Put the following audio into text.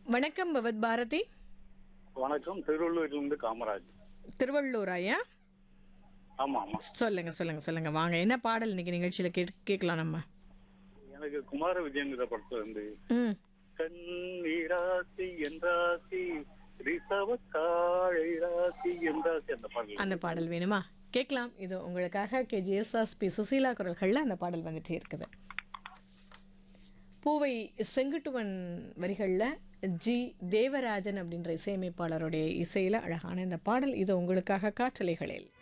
வணக்கம் பவத் பாரதி வணக்கம் திருவள்ளூர்லேருந்து காமராஜ் திருவள்ளூர் ஐயா ஆமா ஆமா சொல்லுங்க சொல்லுங்க சொல்லுங்க வாங்க என்ன பாடல் இன்னைக்கு நிகழ்ச்சியில் கேட் கேட்கலாம் நம்ம எனக்கு குமார விஜயங்கிற படத்துல இருந்து ம் கண்ணீராசி என்றாசி ரிசவ காழை ராசி என்றாசி அந்த பாடல் அந்த பாடல் வேணுமா கேட்கலாம் இது உங்களுக்காக கே ஜிஎஸ்எஸ் பி சுசீலா குரல்களில் அந்த பாடல் வந்துட்டே இருக்குது பூவை செங்குட்டுவன் வரிகளில் ஜி தேவராஜன் அப்படின்ற இசையமைப்பாளருடைய இசையில் அழகான இந்த பாடல் இது உங்களுக்காக காற்றலைகளில்